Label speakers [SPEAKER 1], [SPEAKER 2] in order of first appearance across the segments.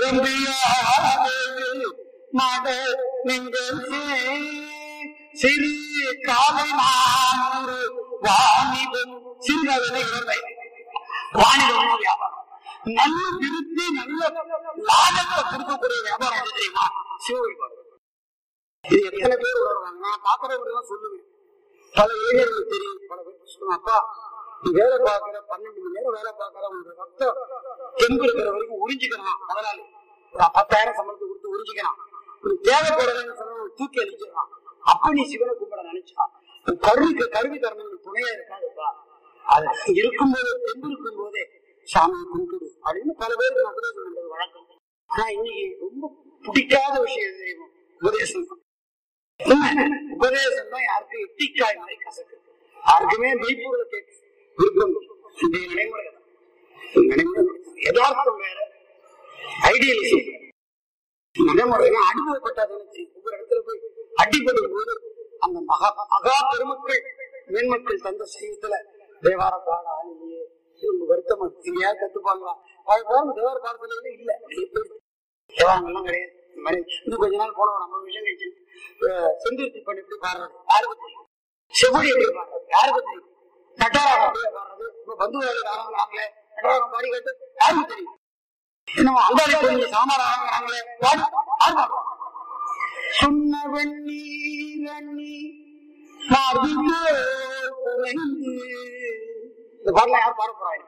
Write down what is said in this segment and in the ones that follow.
[SPEAKER 1] நிரம்பியாது மட நீங்கள் சிறு காலை நானூறு வாணிபம் சிறுகதை இறந்தை வாணிபம் வியாபாரம் நல்ல திருத்தி நல்ல லாபத்தை கொடுக்கக்கூடிய வியாபாரம் எது தெரியுமா சிவ வழிபாடு இது எத்தனை பேர் உணர்வாங்க நான் பாக்குறவங்க சொல்லுவேன் பல இளைஞர்களுக்கு தெரியும் பல பேர் சொல்லுவாங்க அப்பா நீ வேலை பார்க்கிற பன்னெண்டு மணி நேரம் வேலை பார்க்கிற உங்களுக்கு ரத்தம் தெம்பு இருக்கிற வரைக்கும் உறிஞ்சிக்கலாம் முதலாளி ஒரு பத்தாயிரம் சம்பளத்தை கொடுத்து உறிஞ்சிக்கலாம் உனக்கு தேவைப்படலைன்னு சொன்னா உனக்கு தூக்கி அடிச்சிடலாம் அப்ப நீ சிவனை கும்பிட நினைச்சா உன் கருவிக்கு கருவி தரணும் துணையா இருக்காதுப்பா அது இருக்கும்போது தெம்பு இருக்கும் போதே சாமியை கும்பிடு அப்படின்னு பல பேருக்கு நான் உபதேசம் பண்றது வழக்கம் ஆனா இன்னைக்கு ரொம்ப பிடிக்காத விஷயம் எது தெரியுமா உபதேசம் தான். உண்மை. உபதேசம் தான் யாருக்கும் எட்டிக்காய் மாதிரி கசக்கு யாருக்குமே மெய்ப்பொருளை கேட்க விருப்பம் இல்லை. இன்றைய நடைமுறை தான். நடைமுறை யதார்த்தம் வேற ஐடியலிசம் நடைமுறை அனுபவப்பட்டாதானே தெரியும் ஒவ்வொரு இடத்துல போய் அடிபடும் போது அந்த மகா மகா பெருமக்கள் மேன்மக்கள் தந்த சைவத்துல தேவார பாட ஆளிலேயே ரொம்ப வருத்தமா இருக்கு. இங்க யார் கத்துப்பாங்களா அது பாருங்க தேவார பாடத்துல இல்ல வெளிய போயிடுச்சு. தேவாரங்கள்லாம் கிடையாது இந்த மாதிரி இன்னும் கொஞ்ச நாள் போன நம்ம விஷயம் கழிச்சு செந்திருத்தி பண்ணி எப்படி பாடுறது யாருக்கு தெரியும் செவ்வடி எப்படி பாடுறது யாருக்கு தெரியும் கட்டாரம் அப்படியே பாடுறது இப்ப பந்து வேலை ஆரம்பிக்கிறாங்களே கட்டாரம் பாடி கேட்டு யாருக்கு தெரியும் இன்னும் அங்காளி கோயில் சாமான் ஆரம்பிக்கிறாங்களே யாரு யாரு பாடுறா சொன்ன வெண்ணீர் அண்ணி மார்பிலே குறைந்து இந்த பாடல யார் பாட போறாங்க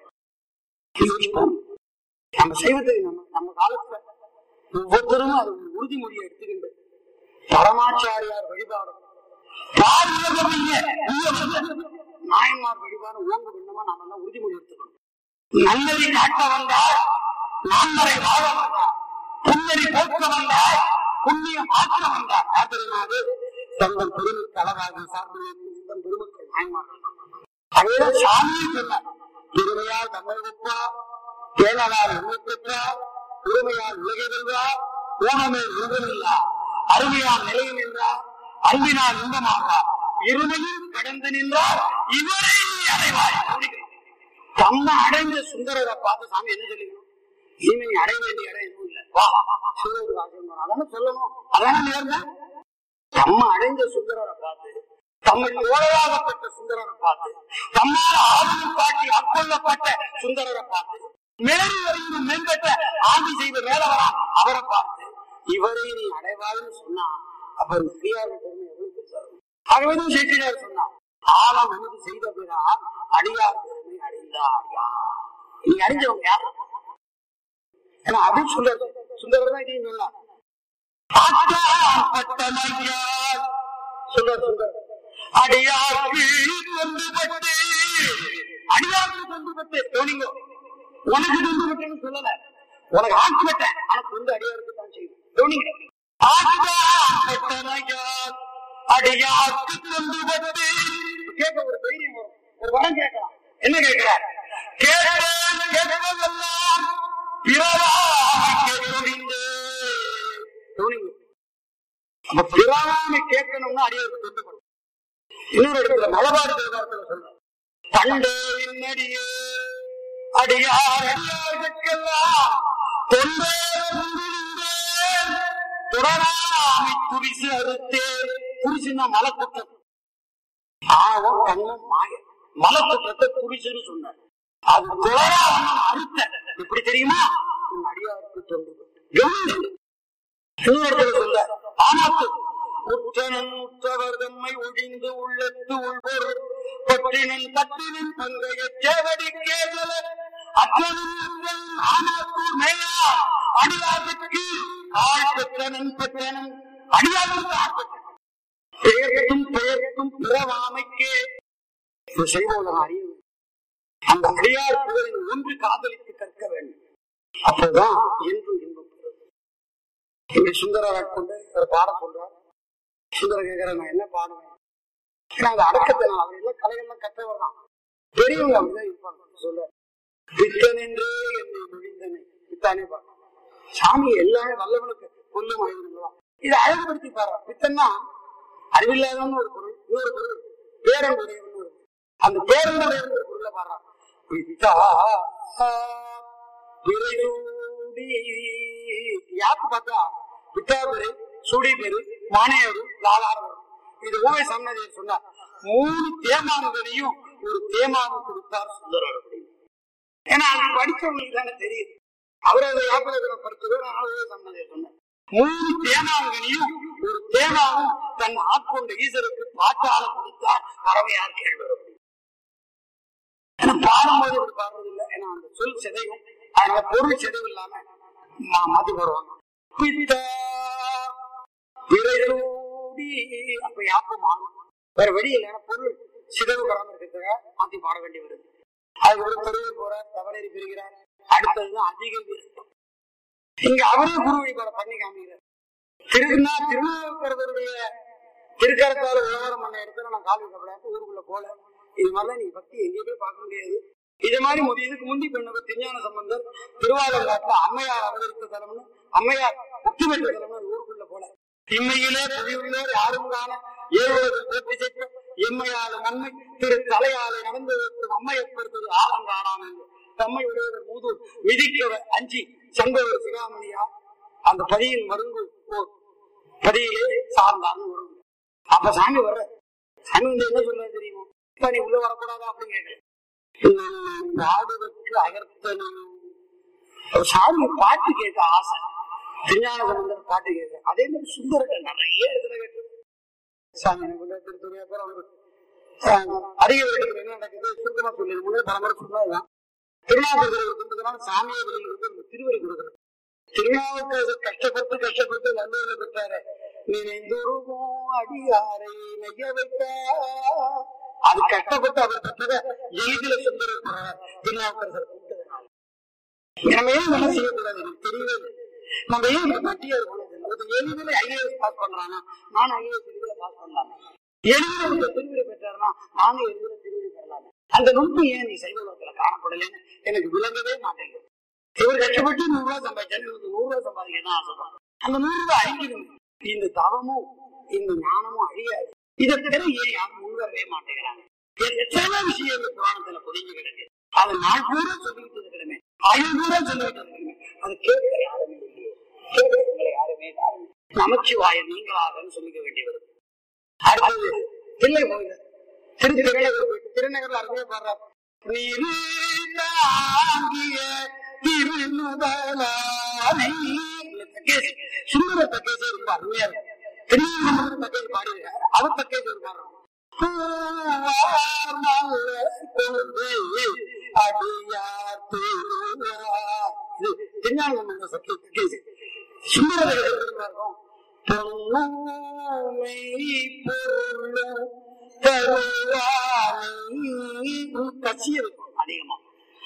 [SPEAKER 1] நம்ம சைவத்தை நம்ம நம்ம காலத்துல ஒவ்வொருத்தரும் அது ஒரு உறுதிமொழியை எடுத்துக்கிண்டு பரமாச்சாரியார் வழிபாடு நாயன்மார் வழிபாடு ஓங்கு விண்ணமா நாம எல்லாம் உறுதிமொழி எடுத்துக்கணும் நல்லதை காட்ட வந்தால் நான்மறை வாழ வந்தார் புன்னறி போக்க வந்தார் புண்ணியம் ஆற்ற வந்தார் யார் தெரியுமா அது தங்கள் பெருமை தளவாக சார்ந்து நிற்கும் பெருமக்கள் நாயன்மார்கள் அதேதான் சாமியும் சொன்னார் பெருமையால் தம்மை வைப்பார் பேணலால் உண்மை பெற்றார் பெருமையால் உலகை வெல்வார் ஊனமே உருவமில்லா அருமையால் நிலையில் நின்றார் அன்பினால் இன்பமாகிறார் இருமையும் கடந்து நின்றார் இவரை நீ அடைவாய் அப்படிங்கிறார். தம்மை அடைந்த சுந்தரரை பார்த்து சாமி என்ன சொல்லிக்கணும் இனிமே நீ அடைய வேண்டிய இடம் எதுவும் இல்லை வா சிவன் ராஜன் அதானே சொல்லணும் அதானே நேர்ந்த தம்ம அடைந்த சுந்தரரை பார்த்து தம்மை ஓலையாகப்பட்ட சுந்தரரை பார்த்து தம்மால் ஆளுநர் காட்டி அக்கொள்ளப்பட்ட சுந்தரரை பார்த்து மேலும் வரையும் மேம்பட்ட ஆண்டி செய்த மேலவரா அவரை பார்த்து இவரை நீ அடைவாருன்னு சொன்னா அவர் பெரியார் பெருமை எவ்வளவு பெருசா இருக்கும் ஆகவேதான் சேக்கிழார் சொன்னார் ஆழம் அணுகு செய்த பிறால் அடியார் பெருமை அடைந்தார் யார் நீ அறிஞ்சவங்க யார் ஏன்னா அப்படின்னு சொல்றாரு சுந்தரர் தான் இதையும் சொன்னார் ஆட்டாப்பட்டமையார் சொல்றார் சுந்தரர் அடியாருக்கு தொண்டுபட்டு அடியாருக்கு தொண்டுபட்டு கவனிங்கோ உனக்கு தொண்டுபட்டுன்னு சொல்லல உனக்கு ஆட்சி பெற்றேன் ஆனா தொண்டு அடியாருக்கு தான் செய்யும் கவனிங்க ஆட்டாப்பட்டமையார் அடியாருக்கு தொண்டுபட்டு கேட்க ஒரு தைரியம் வரும் ஒரு வரம் கேட்கலாம் என்ன கேட்கிறார் கேட்டேன் கேட்கவெல்லாம் பிறவாமை கேட்கொழிந்து கவனிங்க நம்ம பிறவாமை கேட்கணும்னா அடியாருக்கு தொண்டுபடும் இன்னொரு இடத்துல மலபாடு தேவாரத்துல சொல்ற தண்டே இன்னடியே அடியார் அடியார்கெல்லாம் தொண்டே புரிந்தேன் தொடராமை துரிசு அறுத்தேன் துரிசுன்னா மலக்குற்றம் ஆவம் கண்ணும் மாய மலக்குற்றத்தை துரிசுன்னு சொன்னார் அது தொடராம அறுத்த எப்படி தெரியுமா உன் அடியாருக்கு தொண்டு இன்னொருத்தர் சொல்ற ஆமாத்து உற்றனன் உற்றவர் தம்மை ஒழிந்து உள்ளத்து உள்பொருள் பற்றினன் தட்டினின் பங்கைய சேவடி கேதல அற்றனும் ஆமாத்தூர் மேயா அடியாருக்கு ஆள் பெற்றனன் பெற்றனன் அடியாருக்கு ஆள் பெற்றனன் பெயர்த்தும் பெயர்த்தும் பிறவாமைக்கே இது செய்வோம் அறிய வேண்டும். அந்த அடியார் புகழின் ஒன்று காதலித்து கற்க வேண்டும் அப்போதான் என்று இன்பம் பெறும் இங்க சுந்தரர் கொண்டு ஒரு பாடம் சொல்றார் சுந்தரர் கேட்கிற நான் என்ன பாடுவேன் ஏன்னா அந்த அடக்கத்தை நான் அவர் எல்லாம் கலைகள்லாம் கற்றவர் தான் பெரியவங்க அப்படிதான் இருப்பாங்க சொல்ல பித்தன் என்றே என்னை நுழைந்தனை பித்தானே பாருங்க சாமி எல்லாமே வல்லவனுக்கு கொல்லும் ஆயுதங்களா இதை அழகுபடுத்தி பாரு பித்தன்னா அறிவில்லாதவன்னு ஒரு பொருள் இன்னொரு பொருள் பேரன்புடையவன் ஒரு பொருள். அந்த பேரன்புடையவன் ஒரு பொருளை பாடுறான் பித்தா விரைதூடி கூடி யாருக்கு பார்த்தா பிட்டா பேரு சுடி பேரு மானையரு லாலார் இது ஓவை சன்னதியர் சொன்னார் மூணு தேமான்களையும் ஒரு தேமாவும் கொடுத்தார் சுந்தரர் அப்படின்னு ஏன்னா அது படிச்சவங்களுக்கு தானே தெரியுது அவர் அதை யாத்திரை படிச்சவர் ஓவை சன்னதியர் சொன்னார் மூணு தேமாங்கனியும் ஒரு தேமாவும் தன் ஆட்கொண்ட ஈசருக்கு பாட்டால கொடுத்தார் பறவையார் கேள்வர் அப்படின்னு ஏன்னா பாடும்போது இப்படி பாடுறது இல்லை ஏன்னா அந்த சொல் சிதையும் அதனால பொருள் சிதைவு இல்லாம மா- மாத்தி போடுவாங்க பித்தா விரைதூடி அப்ப யாப்பு மாறும் வேற வழி இல்லை ஏன்னா பொருள் சிதைவு வராம இருக்கிறதுக்காக மாத்தி பாட வேண்டி வருது அது ஒரு தெருவில் போறார் தவறேறி பெறுகிறார் அடுத்ததுதான் அதிக விருத்தம் இங்க அவரே குரு வழிபாடு பண்ணி காமிக்கிறார் திருநா திருநாவுக்கரசருடைய திருக்கரத்தால விவகாரம் பண்ண இடத்துல நான் கால் வைக்கப்படாது ஊருக்குள்ள போல இது மாதிரிலாம் நீ பக்தி எங்கேயுமே பார்க்க முடியாது இது மாதிரி முதி இதுக்கு முந்தி பெண்ணு திருஞான சம்பந்தர் திருவாரூர்ல அம்மையார் அவதரித்த தலம்னு அம்மையார் முக்தி பெற்ற தலம்னு ஊருக்குள்ள போல இம்மையிலே புதியுள்ளோர் யாரும் காண ஏழுவது போற்றி செய்த எம்மையால நன்மை திரு தலையாலை நடந்து வைக்கும் அம்மையப்படுத்தது ஆலங்காரான் என்று தம்மை உடையவர் மூதூர் மிதிக்கவர் அஞ்சி சங்கவர் சிகாமணியா அந்த பதியின் மருந்து போர் பதியிலே சார்ந்தார்னு வரும் அப்ப சாமி வர்ற சாமி வந்து என்ன சொல்ல தெரியுமோ இப்ப நீ உள்ள வரக்கூடாதா அப்படின்னு கேட்கல வாடுவதற்கு அகர்த்தனும் ஒரு சாமி பாட்டு கேட்க ஆசை திருஞான சம்பந்தர் பாட்டு கேட்க அதே மாதிரி சுந்தரர்கள் நிறைய இடத்துல கேட்டு சாமி எனக்கு வந்து திருத்துறை அப்புறம் அவருக்கு அதிக இடத்துல என்ன நடக்குது சுருக்கமா சொல்லி முன்னே பலமுறை சொன்னதுதான் திருநாவுக்கரசர் கொடுத்ததுனால சாமியை வெளியிடுறது திருவடி கொடுக்குறது திருநாவுக்கரசர் கஷ்டப்பட்டு கஷ்டப்பட்டு நல்லூர்ல பெற்றாரு நினைந்துருவோம் அடியாரை நெய்ய வைத்த அது கஷ்டப்பட்டு அவர் பெற்றத எளிதில சுந்தர திருநாவுக்கரசர் கொடுத்ததுனால நம்ம ஏன் என்ன செய்யக்கூடாது எனக்கு தெரியவே இல்லை. நம்ம ஏன் இந்த பட்டியல் ஒரு எளிதில் ஐஏஎஸ் பாஸ் பண்றானா நானும் ஐஏஎஸ் எளிதில பாஸ் பண்ணலாமே எளிதில் இந்த திருவிழை பெற்றாருன்னா நானும் எளிதில் திருவிழை பெறலாமே அந்த நுட்பு ஏன் நீ சைவலோகத்துல காணப்படலைன்னு எனக்கு விளங்கவே மாட்டேங்குது இவர் கஷ்டப்பட்டு நூறு ரூபாய் சம்பாதிச்சாரு இவருக்கு நூறு ரூபாய் சம்பாதிக்க தான் ஆசைப்படுறாங்க அந்த நூறு ரூபாய் அழிக்கணும் இந்த தவமும் இந்த ஞானமும் அழியாது இதை தவிர ஏன் யாரும் முன்வரவே மாட்டேங்கிறாங்க எத்தனை விஷயம் இந்த புராணத்துல புரிஞ்சு கிடக்கு அது நான் கூட சொல்லிட்டு இருக்கிறேன் ஆயுள் கூட சொல்லிட்டு இருக்கிறேன் அது கேட்க யாருமே இல்லையே கேட்க உங்களை யாருமே காரணம் நமச்சிவாய நீங்களாகன்னு சொல்லிக்க வேண்டி வருது அடுத்தது தில்லை கோயில் திரு திருநகர் போயிட்டு திருநகர்ல அருமையா பாடுறாரு நீரு தாங்கிய திருநுதலானை தக்கேசி சுந்தர தக்கேசி ரொம்ப அருமையா இருக்கும் திருநகர் தக்கேசி பாடியிருக்காரு அவர் தக்கேசி ஒரு பாடுறாரு பூவார் மலர் கொண்டு அடியார் திருவார். இது திருஞான சம்பந்த சக்தி தக்கேசி சுந்தர தக்கேசி எப்படி இருக்கும் பொன்னுமை பொருளும் தருவானை கட்சி இருக்கும் அதிகமா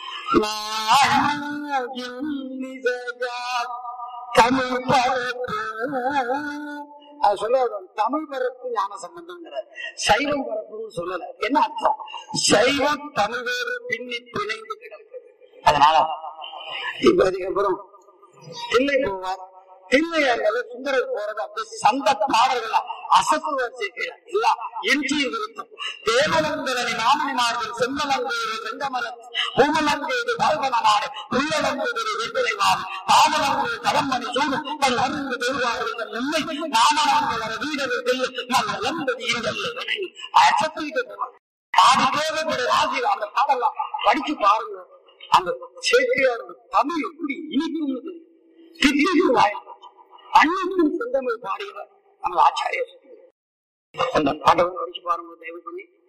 [SPEAKER 1] நாயின் நிஜயார் தமிழ் பரப்பு அது சொல்ல தமிழ் பரப்பு ஞான சம்பந்தங்கிற சைவம் பரப்புன்னு சொல்லல என்ன அர்த்தம் சைவம் தமிழ் வேறு பின்னி பிணைந்து கிடப்பது அதனால இப்ப அதுக்கப்புறம் தில்லை போவார் தில்லை அல்லது சுந்தரர் போறது அப்படி சந்த பாடல்கள் அசத்து வரிசை எல்லாம் எஞ்சி விருத்தம் தேவலந்தரனை நாமனிமார்கள் செம்மலங்கேறு செங்கமலம் பூமலங்கேது பல்வனமாடு உள்ளலங்கேது வெற்றிலைவாள் தாமலங்கு கடம்பனி சூடு தன் அருந்து தெருவார்கள் உண்மை நாமலங்கள் வீடர்கள் தெல்லு நம் இளம்பதி இருந்தல் அசத்திட்டு போவார் பாடி தேவைப்பட ராசி அந்த பாடலாம் படிச்சு பாருங்க அந்த சேக்கியார் தமிழ் எப்படி இனிக்கும்னு தெரியும் திடீர்னு வாயில் அன்னைக்கும் செந்தமிழ் பாடியவர் நம்ம ஆச்சாரியர் அந்த பாடலை படிச்சு பாருங்க தயவு பண்ணி